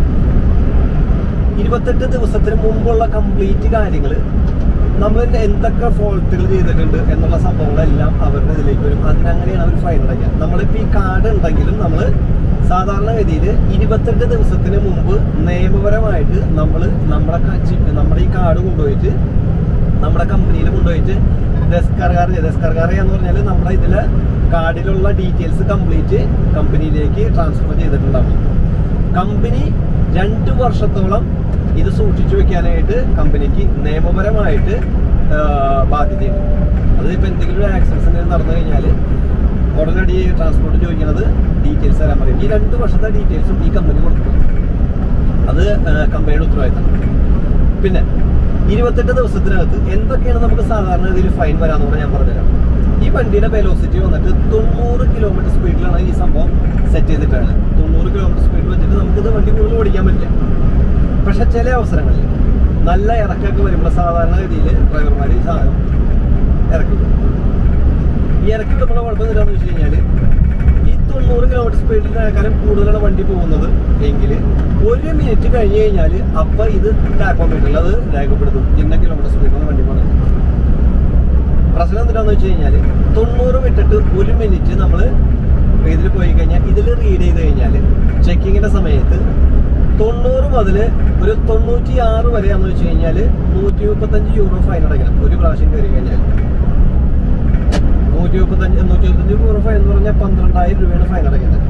ഇരുപത്തെട്ട് ദിവസത്തിന് മുമ്പുള്ള കംപ്ലീറ്റ് കാര്യങ്ങൾ നമ്മൾ എന്തൊക്കെ ഫോൾട്ടുകൾ ചെയ്തിട്ടുണ്ട് എന്നുള്ള സംഭവങ്ങളെല്ലാം അവരുടെ ഇതിലേക്ക് വരും അതിനങ്ങനെയാണ് അവർ ഫൈൻ അടയ്ക്കുക നമ്മളിപ്പോൾ ഈ കാർഡ് ഉണ്ടെങ്കിലും നമ്മൾ സാധാരണഗതിയിൽ ഇരുപത്തെട്ട് ദിവസത്തിന് മുമ്പ് നിയമപരമായിട്ട് നമ്മൾ നമ്മുടെ ക- ചി- നമ്മുടെ ഈ കാർഡ് കൊണ്ടുപോയിട്ട് നമ്മുടെ കമ്പനിയിൽ കൊണ്ടുപോയിട്ട് ദസ്കർകാർ ദസ്കർകാർ എന്ന് പറഞ്ഞാൽ നമ്മുടെ ഇതിലെ കാർഡിലുള്ള ഡീറ്റെയിൽസ് കംപ്ലീറ്റ് കമ്പനിയിലേക്ക് ട്രാൻസ്ഫർ ചെയ്തിട്ടുണ്ടാവും കമ്പനി രണ്ട് വർഷത്തോളം ഇത് സൂക്ഷിച്ചു വെക്കാനായിട്ട് കമ്പനിക്ക് നിയമപരമായിട്ട് ആ, ബാധ്യതയുണ്ട് അതിപ്പോൾ എന്തെങ്കിലും ഒരു ആക്സിഡൻസ് നടന്നു കഴിഞ്ഞാൽ ഉടനടി ട്രാൻസ്പോർട്ട് ചോദിക്കുന്നത് ഡീറ്റെയിൽസ് തരാൻ പറയും ഈ രണ്ട് വർഷത്തെ ഡീറ്റെയിൽസും ഈ കമ്പനി കൊടുക്കും അത് ആ, കമ്പനിയുടെ ഉത്തരവാദിത്തം പിന്നെ ഇരുപത്തെട്ട് ദിവസത്തിനകത്ത് എന്തൊക്കെയാണ് നമുക്ക് സാധാരണ രീതിയിൽ ഫൈൻ വരാന്ന് പറഞ്ഞാൽ ഞാൻ പറഞ്ഞുതരാം ഈ വണ്ടിയുടെ വെലോസിറ്റി വന്നിട്ട് തൊണ്ണൂറ് കിലോമീറ്റർ സ്പീഡിലാണ് ഈ സംഭവം സെറ്റ് ചെയ്തിട്ടാണ് തൊണ്ണൂറ് കിലോമീറ്റർ സ്പീഡിൽ വെച്ചിട്ട് നമുക്കിത് വണ്ടി കൂടുതൽ ഓടിക്കാൻ പറ്റില്ല പക്ഷെ ചില അവസരങ്ങളിൽ നല്ല ഇറക്കൊക്കെ വരുമ്പോൾ സാധാരണ ഗതിയിൽ ഡ്രൈവർമാർ ഈ സാധനം ഇറക്കി വിടും. ഈ ഇറക്കി വിടുമ്പോൾ കുഴപ്പം എന്താണെന്ന് വെച്ച് കഴിഞ്ഞാൽ ഈ തൊണ്ണൂറ് കിലോമീറ്റർ സ്പീഡിനേക്കാളും കൂടുതലാണ് വണ്ടി പോകുന്നത് എങ്കിൽ ഒരു മിനിറ്റ് കഴിഞ്ഞ് കഴിഞ്ഞാൽ അപ്പം ഇത് ടാക്കോമീറ്ററിൽ അത് രേഖപ്പെടുത്തും ഇന്ന കിലോമീറ്റർ സ്പീഡിലാണ് വണ്ടി പോകുന്നത് പ്രശ്നം എന്താണെന്ന് വെച്ച് കഴിഞ്ഞാൽ തൊണ്ണൂറ് വിട്ടിട്ട് ഒരു മിനിറ്റ് നമ്മൾ ഇതിൽ പോയി കഴിഞ്ഞാൽ ഇതിൽ റീഡ് ചെയ്ത് കഴിഞ്ഞാൽ ചെക്കിങ്ങിന്റെ സമയത്ത് തൊണ്ണൂറ് മുതൽ ഒരു തൊണ്ണൂറ്റി ആറ് വരെയാന്ന് വെച്ച് കഴിഞ്ഞാൽ നൂറ്റി മുപ്പത്തഞ്ച് യൂറോ ഫൈൻ അടയ്ക്കണം ഒരു പ്രാവശ്യം കയറി കഴിഞ്ഞാൽ നൂറ്റി മുപ്പത്തഞ്ച് നൂറ്റി മുപ്പത്തഞ്ച് യൂറോ ഫൈൻ എന്ന് പറഞ്ഞാൽ പന്ത്രണ്ടായിരം രൂപയാണ് ഫൈൻ അടയ്ക്കുന്നത്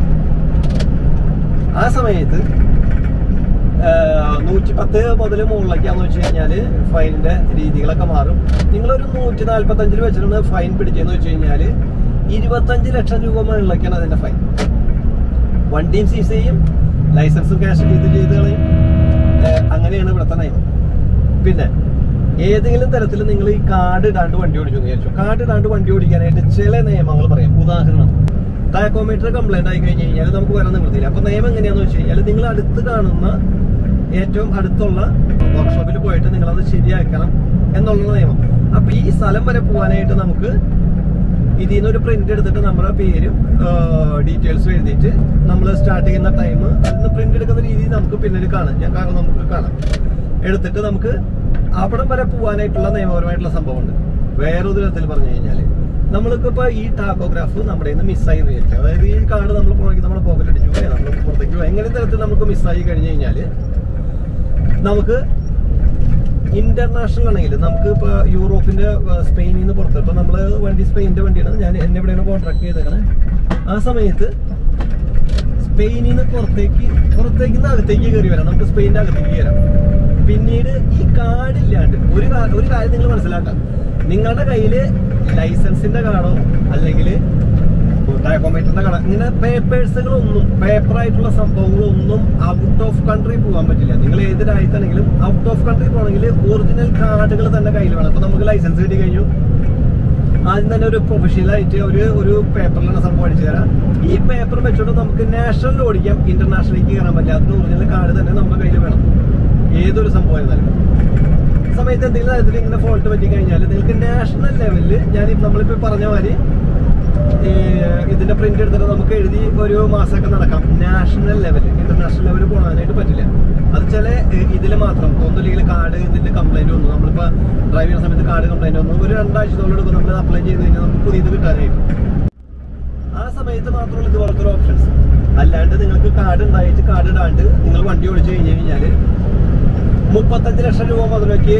ആ സമയത്ത് നൂറ്റി പത്ത് മുതൽ മുകളിലേക്കാന്ന് വെച്ച് കഴിഞ്ഞാൽ ഫൈനിന്റെ രീതികളൊക്കെ മാറും നിങ്ങളൊരു നൂറ്റി നാല്പത്തഞ്ചിൽ വെച്ചിട്ടാണ് ഫൈൻ പിടിച്ചതെന്ന് വെച്ച് കഴിഞ്ഞാൽ ഇരുപത്തഞ്ച് ലക്ഷം രൂപ മുകളിലേക്കാണ് അതിന്റെ ഫൈൻ വണ്ടിയും സീസ് ചെയ്യും ലൈസൻസും ക്യാഷ് ഇത് ചെയ്ത് കളയും ഏഹ് അങ്ങനെയാണ് ഇവിടുത്തെ നിയമം പിന്നെ ഏതെങ്കിലും തരത്തിൽ നിങ്ങൾ ഈ കാർഡ് ഇടാണ്ട് വണ്ടി ഓടിച്ചു എന്ന് വിചാരിച്ചു കാർഡ് ഇടാണ്ട് വണ്ടി ഓടിക്കാനായിട്ട് ചില നിയമങ്ങൾ പറയാം ഉദാഹരണം ടാക്കോമീറ്റർ കംപ്ലൈന്റ് ആയി കഴിഞ്ഞ് കഴിഞ്ഞാൽ നമുക്ക് വരാൻ നിവൃത്തിയില്ല അപ്പൊ നിയമം എങ്ങനെയാന്ന് വെച്ച് കഴിഞ്ഞാൽ നിങ്ങൾ അടുത്ത് കാണുന്ന ഏറ്റവും അടുത്തുള്ള വർക്ക്ഷോപ്പിൽ പോയിട്ട് നിങ്ങൾ അത് ശരിയാക്കണം എന്നുള്ള നിയമം അപ്പൊ ഈ സ്ഥലം വരെ പോകാനായിട്ട് നമുക്ക് ഇതിൽ നിന്ന് ഒരു പ്രിന്റ് എടുത്തിട്ട് നമ്മുടെ പേരും ഡീറ്റെയിൽസും എഴുതിയിട്ട് നമ്മൾ സ്റ്റാർട്ട് ചെയ്യുന്ന ടൈം അതിന് പ്രിന്റ് എടുക്കുന്ന രീതി നമുക്ക് പിന്നീട് കാണാം ഞാൻ കാരണം നമുക്ക് കാണാം എടുത്തിട്ട് നമുക്ക് അവിടം വരെ പോകാനായിട്ടുള്ള നിയമപരമായിട്ടുള്ള സംഭവമുണ്ട് വേറൊരു തരത്തിൽ പറഞ്ഞു കഴിഞ്ഞാൽ നമ്മൾക്ക് ഇപ്പൊ ഈ ടാക്കോഗ്രാഫ് നമ്മുടെ നിന്ന് മിസ്സായി എന്ന് വിചാരിച്ചു അതായത് ഈ കാർഡ് നമ്മൾ പുറത്തേക്ക് നമ്മുടെ പോക്കറ്റ് അടിച്ചു പോയി നമ്മൾ പുറത്തേക്ക് പോയി എങ്ങനെ തരത്തിൽ നമുക്ക് മിസ്സായി കഴിഞ്ഞു കഴിഞ്ഞാൽ നമുക്ക് ഇന്റർനാഷണൽ ആണെങ്കിൽ നമുക്ക് ഇപ്പൊ യൂറോപ്പിന്റെ ഏഹ്, സ്പെയിനിൽ നിന്ന് പുറത്ത് ഇപ്പൊ നമ്മള് വണ്ടി സ്പെയിനിന്റെ വണ്ടിയാണ് ഞാൻ എന്നെ എവിടെയാണ് കോൺട്രാക്ട് ചെയ്തേക്കണേ ആ സമയത്ത് സ്പെയിനിൽ നിന്ന് പുറത്തേക്ക് പുറത്തേക്ക് നിന്ന് അകത്തേക്ക് കയറി വരാം നമുക്ക് സ്പെയിനിന്റെ അകത്തേക്ക് കയറാം പിന്നീട് ഈ കാർഡ് ഇല്ലാണ്ട് ഒരു കാ- ഒരു കാര്യം നിങ്ങൾ മനസ്സിലാക്കാം നിങ്ങളുടെ കയ്യില് ലൈസൻസിന്റെ കാർഡോ അല്ലെങ്കിൽ ടാക്കോമീറ്ററിന്റെ കട ഇങ്ങനെ പേപ്പേഴ്സുകളൊന്നും പേപ്പർ ആയിട്ടുള്ള സംഭവങ്ങളൊന്നും ഔട്ട് ഓഫ് കൺട്രി പോകാൻ പറ്റില്ല നിങ്ങൾ ഏത് രാജ്യത്താണെങ്കിലും ഔട്ട് ഓഫ് കൺട്രി പോകണമെങ്കിൽ ഒറിജിനൽ കാർഡുകൾ തന്നെ കയ്യിൽ വേണം അപ്പൊ നമുക്ക് ലൈസൻസ് കിട്ടി കഴിഞ്ഞു ആദ്യം തന്നെ ഒരു പ്രൊഫഷണൽ ആയിട്ട് ഒരു ഒരു പേപ്പറിലാണ് സംഭവം അടിച്ചു തരാം ഈ പേപ്പർ വെച്ചോണ്ട് നമുക്ക് നാഷണൽ ഓടിക്കാം ഇന്റർനാഷണലിലേക്ക് കയറാൻ പറ്റില്ല അതിന് ഒറിജിനൽ കാർഡ് തന്നെ നമ്മുടെ കയ്യിൽ വേണം ഏതൊരു സംഭവമായിരുന്നാലും സമയത്ത് എന്തെങ്കിലും തരത്തിൽ ഇങ്ങനെ ഫോൾട്ട് പറ്റി കഴിഞ്ഞാൽ നിങ്ങൾക്ക് നാഷണൽ ലെവലിൽ ഞാൻ നമ്മളിപ്പോ പറഞ്ഞ മാതിരി ഈ ഇതിന്റെ പ്രിന്റ് എടുത്തിട്ട് നമുക്ക് എഴുതി ഒരു മാസമൊക്കെ നടക്കാം നാഷണൽ ലെവൽ ഇന്റർനാഷണൽ ലെവൽ പോകാനായിട്ട് പറ്റില്ല അത് ചില ഇതിൽ മാത്രം ഒന്നുമില്ലെങ്കിൽ കാർഡ് ഇതിന്റെ കംപ്ലൈന്റ് വന്നു നമ്മളിപ്പോ ഡ്രൈവ് ചെയ്യുന്ന സമയത്ത് കാർഡ് കംപ്ലൈന്റ് വന്നു ഒരു രണ്ടാഴ്ചത്തോളം എടുക്കും നമ്മൾ അപ്ലൈ ചെയ്ത് കഴിഞ്ഞാൽ നമുക്ക് പുതിയത് കിട്ടാനായിട്ട് ആ സമയത്ത് മാത്രമുള്ള ഇതുപോലത്തെ ഒരു ഓപ്ഷൻസ് അല്ലാണ്ട് നിങ്ങൾക്ക് കാർഡ് ഉണ്ടായിട്ട് കാർഡ് ഇടാണ്ട് നിങ്ങൾ വണ്ടി ഓടിച്ചു കഴിഞ്ഞ് കഴിഞ്ഞാല് മുപ്പത്തഞ്ച് ലക്ഷം രൂപ മുതലേക്ക്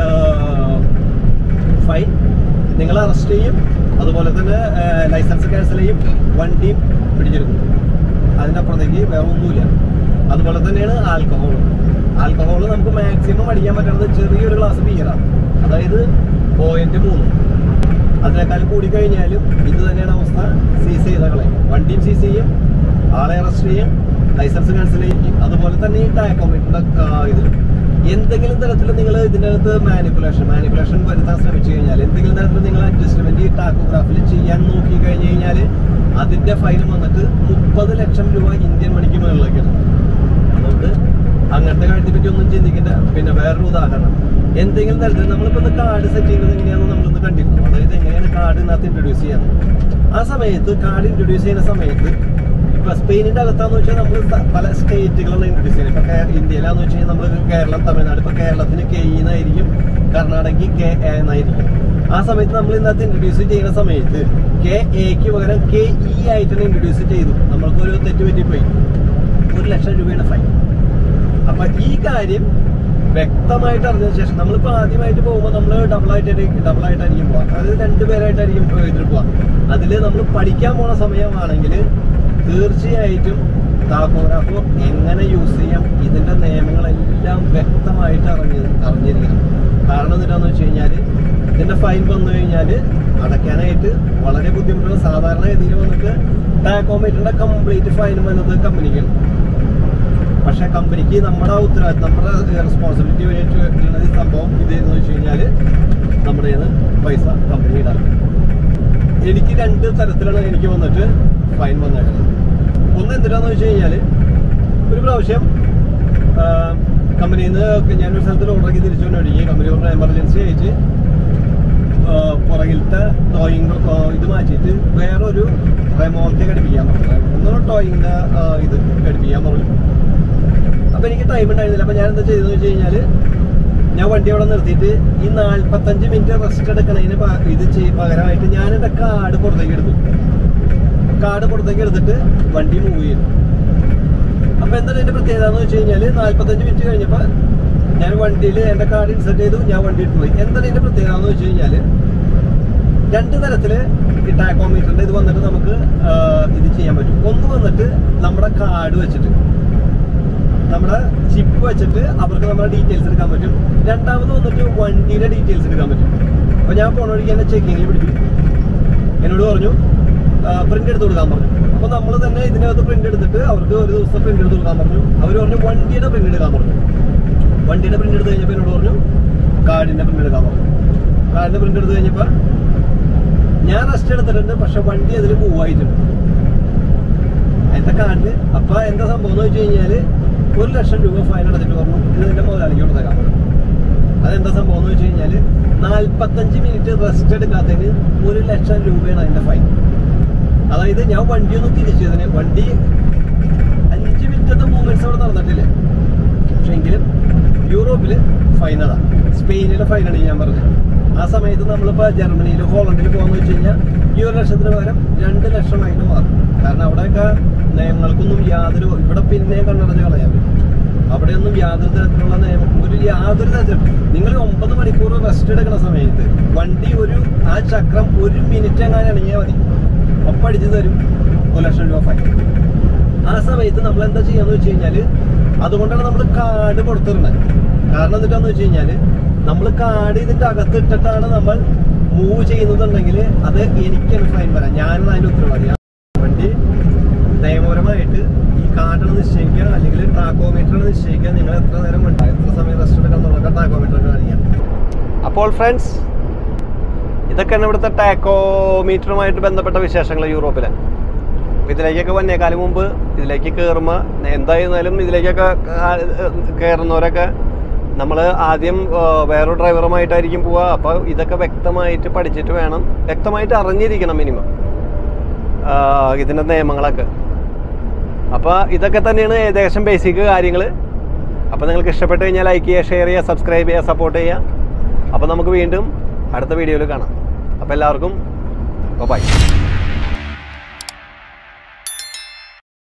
ഫൈൻ നിങ്ങൾ അറസ്റ്റ് ചെയ്യും അതുപോലെ തന്നെ ലൈസൻസ് ക്യാൻസൽ ചെയ്യും വണ്ടിയും പിടിച്ചെടുക്കും അതിൻ്റെ അപ്പുറത്തേക്ക് വേറെ ഒന്നുമില്ല അതുപോലെ തന്നെയാണ് ആൽക്കഹോൾ ആൽക്കഹോൾ നമുക്ക് മാക്സിമം അടിക്കാൻ പറ്റുന്നത് ചെറിയൊരു ഗ്ലാസ് ബിയറാണ് അതായത് പോയിന്റ് മൂന്ന് അതിനേക്കാൾ കൂടി കഴിഞ്ഞാലും ഇത് തന്നെയാണ് അവസ്ഥ സീസ് ചെയ്തകളെ വണ്ടിയും സീസ് ചെയ്യും ആളെ അറസ്റ്റ് ചെയ്യും ലൈസൻസ് ക്യാൻസൽ ചെയ്യും അതുപോലെ തന്നെ ഈ ടാക്കോമീറ്ററിന്റെ ഇതിലും എന്തെങ്കിലും തരത്തിൽ നിങ്ങൾ ഇതിൻ്റെ അകത്ത് മാനിപ്പുലേഷൻ മാനിപ്പുലേഷൻ വരുത്താൻ ശ്രമിച്ചു കഴിഞ്ഞാൽ എന്തെങ്കിലും തരത്തിൽ നിങ്ങൾ അഡ്ജസ്റ്റ്മെന്റ് ഈ ടാക്കോഗ്രാഫിൽ ചെയ്യാൻ നോക്കി കഴിഞ്ഞ് കഴിഞ്ഞാൽ അതിന്റെ ഫൈൻ വന്നിട്ട് മുപ്പത് ലക്ഷം രൂപ ഇന്ത്യൻ മണിക്ക് മുകളിലേക്കാണ് അതുകൊണ്ട് അങ്ങനത്തെ കാര്യത്തെ പറ്റി ഒന്നും ചിന്തിക്കേണ്ട പിന്നെ വേറൊരു ഉദാഹരണം എന്തെങ്കിലും തരത്തിൽ നമ്മളിപ്പോ ഒന്ന് കാർഡ് സെറ്റ് ചെയ്യുന്നത് എങ്ങനെയാണെന്ന് നമ്മളൊന്ന് കണ്ടിരുന്നു അതായത് എങ്ങനെയാണ് കാർഡ് ഇതിനകത്ത് ഇൻട്രൊഡ്യൂസ് ചെയ്യാന്ന് ആ സമയത്ത് കാർഡ് ഇൻട്രൊഡ്യൂസ് ചെയ്യുന്ന സമയത്ത് ഇപ്പൊ സ്പെയിനിന്റെ അകത്താന്ന് വെച്ചാൽ നമ്മൾ പല സ്റ്റേറ്റുകളാണ് ഇൻട്രൊഡ്യൂസ് ചെയ്യുന്നത് ഇപ്പൊ കേ- ഇന്ത്യയിലാന്ന് വെച്ച് കഴിഞ്ഞാൽ നമ്മൾ കേരളം തമിഴ്നാട് ഇപ്പൊ കേരളത്തിന് കെ ഇ എന്നായിരിക്കും കർണാടകയ്ക്ക് കെ എ എന്നായിരിക്കും ആ സമയത്ത് നമ്മൾ ഇതിനകത്ത് ഇൻട്രൊഡ്യൂസ് ചെയ്യുന്ന സമയത്ത് കെ എക്ക് പകരം കെ ഇ ആയിട്ടാണ് ഇൻട്രൊഡ്യൂസ് ചെയ്തു നമ്മൾക്ക് ഒരു തെറ്റ് പറ്റിപ്പോയി ഒരു ലക്ഷം രൂപയാണ് ഫൈൻ അപ്പൊ ഈ കാര്യം വ്യക്തമായിട്ട് അറിഞ്ഞതിന് ശേഷം നമ്മളിപ്പോ ആദ്യമായിട്ട് പോകുമ്പോൾ നമ്മൾ ഡബിൾ ആയിട്ട് ഡബിൾ ആയിട്ടായിരിക്കും പോവാ അതായത് രണ്ടുപേരായിട്ടായിരിക്കും ഇതിൽ പോവാ അതിൽ നമ്മൾ പഠിക്കാൻ പോണ സമയമാണെങ്കിൽ തീർച്ചയായിട്ടും താക്കോഗ്രാഫ് എങ്ങനെ യൂസ് ചെയ്യാം ഇതിന്റെ നിയമങ്ങളെല്ലാം വ്യക്തമായിട്ട് അറിഞ്ഞ അറിഞ്ഞിരിക്കണം കാരണം എന്താണെന്ന് വെച്ച് കഴിഞ്ഞാൽ ഇതിന്റെ ഫൈൻ വന്നു കഴിഞ്ഞാൽ അടയ്ക്കാനായിട്ട് വളരെ ബുദ്ധിമുട്ടുള്ള സാധാരണ ഗതിയിൽ വന്നിട്ട് ടാക്കോമീറ്ററിന്റെ കംപ്ലീറ്റ് ഫൈൻ വന്നത് കമ്പനിക്കാണ് പക്ഷെ കമ്പനിക്ക് നമ്മുടെ ഉത്തരവാദിത്തം നമ്മുടെ റെസ്പോൺസിബിലിറ്റി വരുന്നത് ഈ സംഭവം ഇതെന്ന് വെച്ച് കഴിഞ്ഞാൽ നമ്മുടെ കയ്യിൽ നിന്ന് പൈസ കമ്പനി ഇടാൻ എനിക്ക് രണ്ട് തരത്തിലാണ് എനിക്ക് വന്നിട്ട് ഫൈൻ വന്നേക്കുന്നത് ഒന്ന് എന്തിനാന്ന് വെച്ച് കഴിഞ്ഞാൽ ഒരു പ്രാവശ്യം കമ്പനിയിൽ നിന്ന് ഞാനൊരു സ്ഥലത്തിൽ ഓർഡറാക്കി തിരിച്ചു കൊണ്ടൊഴുകി കമ്പനി പറഞ്ഞ എമർജൻസി ആയിട്ട് ആ, പുറകിലത്തെ ടോയിങ് ഇത് മാറ്റിയിട്ട് വേറൊരു റെമോൾട്ട് ഘടിപ്പിക്കാൻ പറഞ്ഞു ഒന്നും ടോയിങ്ങിന്റെ ഇത് ഘടിപ്പിക്കാൻ പറഞ്ഞു അപ്പൊ എനിക്ക് ടൈം ഉണ്ടായിരുന്നില്ല അപ്പൊ ഞാൻ എന്താ ചെയ്തതെന്ന് വെച്ച് കഴിഞ്ഞാല് ഞാൻ വണ്ടി അവിടെ നിർത്തിയിട്ട് ഈ നാല്പത്തഞ്ച് മിനിറ്റ് റെസ്റ്റ് എടുക്കണതിന് പ- ഇത് ചെയ്- പകരമായിട്ട് ഞാൻ എൻ്റെ കാർഡ് പുറത്തേക്ക് എടുത്തു കാർഡ് പുറത്തേക്ക് എടുത്തിട്ട് വണ്ടി മൂവ് ചെയ്തു അപ്പൊ എന്താണ് എന്റെ പ്രത്യേകത എന്ന് വെച്ച് കഴിഞ്ഞാല് നാല്പത്തഞ്ച് മിനിറ്റ് കഴിഞ്ഞപ്പോ ഞാൻ വണ്ടിയിൽ എന്റെ കാർഡ് ഇൻസെർട്ട് ചെയ്തു ഞാൻ വണ്ടി എടുത്തു പോയി എന്താണ് എന്റെ പ്രത്യേകത എന്ന് വെച്ച് കഴിഞ്ഞാല് രണ്ട് തരത്തില് ഈ ടാക്കോമീറ്ററിന്റെ ഇത് വന്നിട്ട് നമുക്ക് ആ, ഇത് ചെയ്യാൻ പറ്റും ഒന്ന് വന്നിട്ട് നമ്മുടെ കാർഡ് വെച്ചിട്ട് നമ്മുടെ ചിപ്പ് വെച്ചിട്ട് അവർക്ക് നമ്മുടെ ഡീറ്റെയിൽസ് എടുക്കാൻ പറ്റും രണ്ടാമത് വന്നിട്ട് വണ്ടിയുടെ ഡീറ്റെയിൽസ് എടുക്കാൻ പറ്റും അപ്പൊ ഞാൻ പോണ വഴിക്ക് എന്നെ ചെക്കിങ്ങിൽ പിടിച്ചു എന്നോട് പറഞ്ഞു പ്രിന്റ് എടുത്ത് കൊടുക്കാൻ പറഞ്ഞു അപ്പൊ നമ്മൾ തന്നെ ഇതിനകത്ത് പ്രിന്റ് എടുത്തിട്ട് അവർക്ക് ഒരു ദിവസം പ്രിന്റ് എടുത്ത് കൊടുക്കാൻ പറഞ്ഞു അവർ പറഞ്ഞു വണ്ടിയുടെ പ്രിന്റ് എടുക്കാൻ പറഞ്ഞു വണ്ടിയുടെ പ്രിന്റ് എടുത്ത് കഴിഞ്ഞപ്പോൾ എന്നോട് പറഞ്ഞു കാർഡിന്റെ പ്രിന്റ് എടുക്കാൻ പറഞ്ഞു കാർഡിന്റെ പ്രിന്റ് എടുത്ത് കഴിഞ്ഞപ്പോൾ ഞാൻ റെസ്റ്റ് എടുത്തിട്ടുണ്ട് പക്ഷെ വണ്ടി അതിൽ മൂവായിട്ടുണ്ട് എന്റെ കാർഡ് അപ്പൊ എന്താ സംഭവം എന്ന് വെച്ച് കഴിഞ്ഞാല് ഒരു ലക്ഷം രൂപ ഫൈൻ അടച്ചിട്ട് പറഞ്ഞു ഇത് നിന്റെ മുതലാളിക്ക് കൊടുത്തേക്കാൻ പറഞ്ഞു അതെന്താ സംഭവം എന്ന് വെച്ച് കഴിഞ്ഞാല് നാല്പത്തഞ്ച് മിനിറ്റ് റെസ്റ്റ് എടുക്കാത്തതിന് ഒരു ലക്ഷം രൂപയാണ് അതിന്റെ ഫൈൻ അതായത് ഞാൻ വണ്ടി ഒന്ന് തിരിച്ചതിന് വണ്ടി അഞ്ച് മിനിറ്റത്തെ മൂവ്മെന്റ്സ് അവിടെ നടന്നിട്ടില്ല പക്ഷെ എങ്കിലും യൂറോപ്പില് ഫൈൻ അതാ സ്പെയിനിലെ ഫൈനാണ് ഞാൻ പറഞ്ഞത് ആ സമയത്ത് നമ്മളിപ്പോ ജർമ്മനിയിൽ ഹോളണ്ടിൽ പോകാന്ന് വെച്ച് കഴിഞ്ഞാൽ ഈ ഒരു ലക്ഷത്തിന് പകരം രണ്ട് ലക്ഷമായിട്ട് മാറും കാരണം അവിടെയൊക്കെ നയങ്ങൾക്കൊന്നും യാതൊരു ഇവിടെ പിന്നെ കണ്ണടച്ച് കളയാൻ പറ്റും അവിടെയൊന്നും യാതൊരു തരത്തിലുള്ള നിയമം ഒരു യാതൊരു തരത്തിലും നിങ്ങൾ ഒമ്പത് മണിക്കൂർ റെസ്റ്റ് എടുക്കുന്ന സമയത്ത് വണ്ടി ഒരു ആ ചക്രം ഒരു മിനിറ്റ് എങ്ങാനും അണിഞ്ഞാൽ മതി ഒപ്പം അടിച്ചു തരും ഒരു ലക്ഷം രൂപ ഫൈൻ ആ സമയത്ത് നമ്മൾ എന്താ ചെയ്യാന്ന് വെച്ച് കഴിഞ്ഞാല് അതുകൊണ്ടാണ് നമ്മൾ കാർഡ് കൊടുത്തിരുന്നത് കാരണം എന്നിട്ടാന്ന് വെച്ച് കഴിഞ്ഞാല് നമ്മൾ കാർഡ് ഇതിന്റെ അകത്ത് ഇട്ടിട്ടാണ് നമ്മൾ മൂവ് ചെയ്യുന്നതുണ്ടെങ്കിൽ അത് എനിക്കാണ് ഫൈൻ വരാം ഞാനാണ് അതിന്റെ ഉത്തരവാദി ആ വണ്ടി നിയമപരമായിട്ട് ഈ കാർഡാണ് നിശ്ചയിക്കുക അല്ലെങ്കിൽ ടാക്കോമീറ്റർ നിശ്ചയിക്കുക നിങ്ങൾ എത്ര നേരം വേണ്ട എത്ര സമയം റെസ്റ്റ് എടുക്കാൻ തുടങ്ങാൻ ടാക്കോമീറ്റർ കാണിക്കാം അപ്പോൾ ഫ്രണ്ട്സ് ഇതൊക്കെയാണ് ഇവിടുത്തെ ടാക്കോമീറ്ററുമായിട്ട് ബന്ധപ്പെട്ട വിശേഷങ്ങൾ യൂറോപ്പിലെ അപ്പൊ ഇതിലേക്കൊക്കെ വന്നേക്കാലം മുമ്പ് ഇതിലേക്ക് കയറുമ്പോൾ എന്തായിരുന്നാലും ഇതിലേക്കൊക്കെ കയറുന്നവരൊക്കെ നമ്മൾ ആദ്യം ആ, വേറൊരു ഡ്രൈവറുമായിട്ടായിരിക്കും പോവുക അപ്പോൾ ഇതൊക്കെ വ്യക്തമായിട്ട് പഠിച്ചിട്ട് വേണം വ്യക്തമായിട്ട് അറിഞ്ഞിരിക്കണം മിനിമം ഇതിൻ്റെ നിയമങ്ങളൊക്കെ അപ്പോൾ ഇതൊക്കെ തന്നെയാണ് ഏകദേശം ബേസിക് കാര്യങ്ങൾ അപ്പോൾ നിങ്ങൾക്ക് ഇഷ്ടപ്പെട്ട് കഴിഞ്ഞാൽ ലൈക്ക് ചെയ്യുക ഷെയർ ചെയ്യുക സബ്സ്ക്രൈബ് ചെയ്യുക സപ്പോർട്ട് ചെയ്യുക അപ്പോൾ നമുക്ക് വീണ്ടും അടുത്ത വീഡിയോയിൽ കാണാം അപ്പോൾ എല്ലാവർക്കും ബൈ